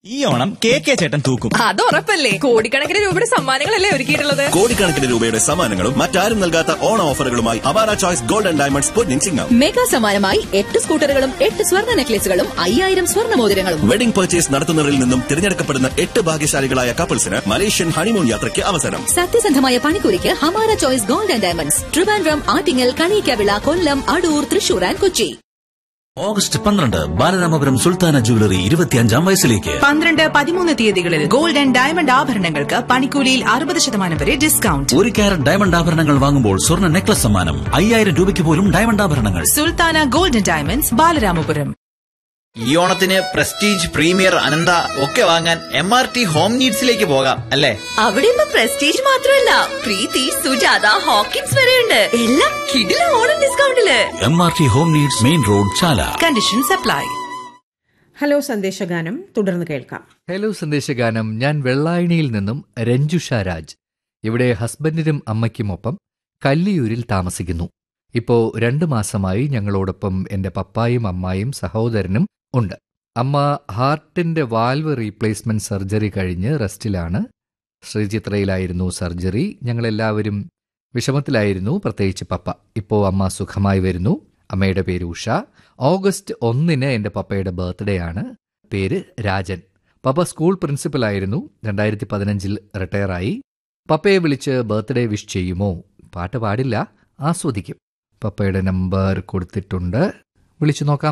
ഈ Onam K K ചേട്ടൻ തൂക്കും അത് ഉറപ്പല്ലേ കോടിക്കണക്കിന് രൂപയുടെ സമ്മാനങ്ങളല്ലേ ഒരുക്കിയിട്ടുള്ളത് കോടിക്കണക്കിന് രൂപയുടെ സമ്മാനങ്ങളും മറ്റാരും നൽകാത്ത ഓണ ഓഫറുകളുമായി അവാര ചോയ്സ് ഗോൾഡൻ ഡയമണ്ട്സ് പൊന്നിൻ ചിങ്ങം മെഗാ സമ്മാനമായി എട്ട് സ്കൂട്ടറുകളും എട്ട് സ്വർണ്ണ നെക്ലേസുകളും അയ്യായിരം സ്വർണ്ണ മോതിരങ്ങളും വെഡിംഗ് പർച്ചേസ് നടത്തുന്നവരിൽ നിന്നും തിരഞ്ഞെടുക്കപ്പെടുന്ന എട്ട് ഭാഗ്യശാലികളായ കപ്പിൾസിന് മലേഷ്യൻ ഹണിമൂൺ യാത്രയ്ക്ക് അവസരം സത്യസന്ധമായ പണിക്കൂലിക്ക് Hamara choice gold and diamonds Trivandrum Attingal Kaniyikkavila Kollam Adoor Thrissur and Kochi August പന്ത്രണ്ട് ബാലരാമപുരം സുൽത്താന ജുവലറി ഇരുപത്തിയഞ്ചാം വയസ്സിലേക്ക് പന്ത്രണ്ട് പതിമൂന്ന് തീയതികളിൽ ഗോൾഡ് ആൻഡ് ഡയമണ്ട് ആഭരണങ്ങൾക്ക് പണിക്കൂലിയിൽ അറുപത് ശതമാനം വരെ ഡിസ്കൗണ്ട് ഒരു ക്യാരറ്റ് ഡയമണ്ട് ആഭരണങ്ങൾ വാങ്ങുമ്പോൾ സ്വർണ്ണ നെക്ലസ് സമ്മാനം അയ്യായിരം രൂപയ്ക്ക് പോലും ഡയമണ്ട് ആഭരണങ്ങൾ Sultana gold and diamonds Balaramapuram ഈ ഓണത്തിന് പ്രസ്റ്റീജ് പ്രീമിയർ അനന്ത ഒക്കെ വാങ്ങാൻ എം ആർ ടി ഹോം നീഡ്സിലേക്ക് പോകാം അല്ലേ അവിടെ ഇപ്പൊ പ്രസ്റ്റീജ് മാത്രമല്ല പ്രീതി സുജാത ഹോക്കിൻസ് വരെയുണ്ട് എല്ലാം കിടില ഓണം ഡിസ്കൗണ്ടില് M R T home needs main road Chala condition supply hello സന്ദേശഗാനം തുടർന്ന് കേൾക്കാം ഹലോ സന്ദേശഗാനം ഞാൻ വെള്ളായണിയിൽ നിന്നും രഞ്ജുഷ രാജ് ഇവിടെ ഹസ്ബൻഡിനും അമ്മയ്ക്കുമൊപ്പം കല്ലിയൂരിൽ താമസിക്കുന്നു ഇപ്പോൾ രണ്ട് മാസമായി ഞങ്ങളോടൊപ്പം എൻ്റെ പപ്പായും അമ്മായും സഹോദരനും ഉണ്ട് അമ്മ ഹാർട്ടിൻ്റെ വാൽവ് റീപ്ലേസ്മെന്റ് സർജറി കഴിഞ്ഞ് റെസ്റ്റിലാണ് ശ്രീചിത്രയിലായിരുന്നു സർജറി ഞങ്ങളെല്ലാവരും വിഷമത്തിലായിരുന്നു പ്രത്യേകിച്ച് പപ്പ ഇപ്പോൾ അമ്മ സുഖമായി വരുന്നു അമ്മയുടെ പേര് ഉഷ ഓഗസ്റ്റ് ഒന്നിന് എൻ്റെ പപ്പയുടെ ബർത്ത്ഡേ ആണ് പേര് രാജൻ പപ്പ സ്കൂൾ പ്രിൻസിപ്പലായിരുന്നു രണ്ടായിരത്തി പതിനഞ്ചിൽ റിട്ടയറായി പപ്പയെ വിളിച്ച് ബർത്ത്ഡേ വിഷ് ചെയ്യുമോ പാട്ട് പാടില്ല ആസ്വദിക്കും പപ്പയുടെ നമ്പർ കൊടുത്തിട്ടുണ്ട് വിളിച്ചു നോക്കാം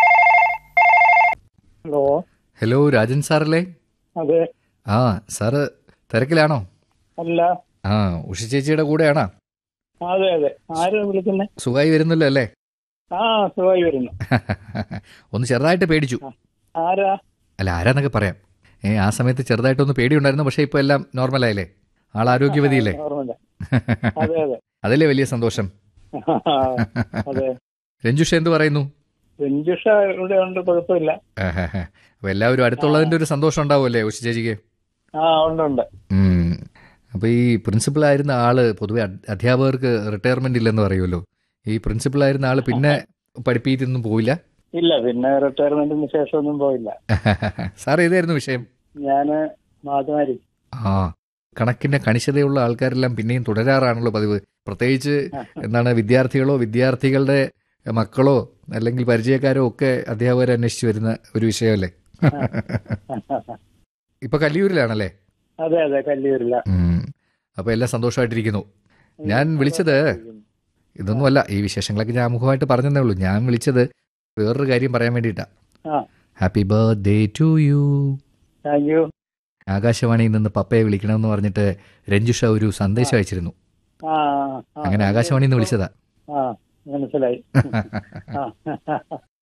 ഹലോ ഹലോ രാജൻ സാറല്ലേ അതെ ആ സാറ് തിരക്കിലാണോ അല്ല ആ ഉഷ ചേച്ചിയുടെ കൂടെയാണോ അതെ അതെ ആരാ വിളിക്കുന്നേ സുഖമായി വരുന്നല്ലോ അല്ലേ ആ സുഖമായി വരുന്നു ഒന്ന് ചെറുതായിട്ട് പേടിച്ചു ആരാ അല്ല ആരാന്നൊക്കെ പറയാം ഏ ആ സമയത്ത് ചെറുതായിട്ടൊന്ന് പേടിയുണ്ടായിരുന്നു പക്ഷേ ഇപ്പോൾ എല്ലാം നോർമലായില്ലേ ആൾ ആരോഗ്യവതിയില്ലേ ഓർമ്മയില്ല അതെ അതെ അതല്ലേ വലിയ സന്തോഷം അതെ രഞ്ജുഷ എന്ത് പറയുന്നു രഞ്ജുഷ ഇവിടെ ഉണ്ട് കുഴപ്പമില്ല അപ്പൊ എല്ലാവരും അടുത്തുള്ളതിന്റെ ഒരു സന്തോഷം ഉണ്ടാവുമല്ലേ ഉഷ ചേച്ചിക്ക് ആ ഉണ്ട് ഉണ്ട് ഉം. അപ്പൊ ഈ പ്രിൻസിപ്പൽ ആയിരുന്ന ആള് പൊതുവെ അഡ്- അധ്യാപകർക്ക് റിട്ടയർമെന്റ് ഇല്ലെന്ന് പറയുമല്ലോ ഈ പ്രിൻസിപ്പൽ ആയിരുന്ന ആള് പിന്നെ പഠിപ്പിക്കുന്നൊന്നും പോയില്ല ഇല്ല പിന്നെ റിട്ടയർമെന്റിന് ശേഷം ഒന്നും പോയില്ല സാർ ഏതായിരുന്നു വിഷയം ഞാന് മാധുമാരി ആ കണക്കിന്റെ കണിശതയുള്ള ആൾക്കാരെല്ലാം പിന്നെയും തുടരാറാണല്ലോ പതിവ് പ്രത്യേകിച്ച് എന്താണ് വിദ്യാർത്ഥികളോ വിദ്യാർത്ഥികളുടെ മക്കളോ അല്ലെങ്കിൽ പരിചയക്കാരോ ഒക്കെ അധ്യാപകരെ അന്വേഷിച്ച് വരുന്ന ഒരു വിഷയമല്ലേ ഇപ്പൊ കല്ലിയൂരിലാണല്ലേ അതെ അതെ കല്ലിയൂരില്ല ഉം. അപ്പൊ എല്ലാം സന്തോഷമായിട്ടിരിക്കുന്നു ഞാൻ വിളിച്ചത് ഇതൊന്നുമല്ല ഈ വിശേഷങ്ങളൊക്കെ ഞാൻ മുഖമായിട്ട് പറഞ്ഞതേ ഉള്ളൂ ഞാൻ വിളിച്ചത് വേറൊരു കാര്യം പറയാൻ വേണ്ടിയിട്ടാ ആ happy birthday to you thank you ആകാശവാണിയിൽ നിന്ന് പപ്പയെ വിളിക്കണമെന്ന് പറഞ്ഞിട്ട് രഞ്ജുഷ ഒരു സന്ദേശം അയച്ചിരുന്നു ആ ആ, അങ്ങനെ ആകാശവാണിയിൽ നിന്ന് വിളിച്ചതാ ആ മനസ്സിലായി ആ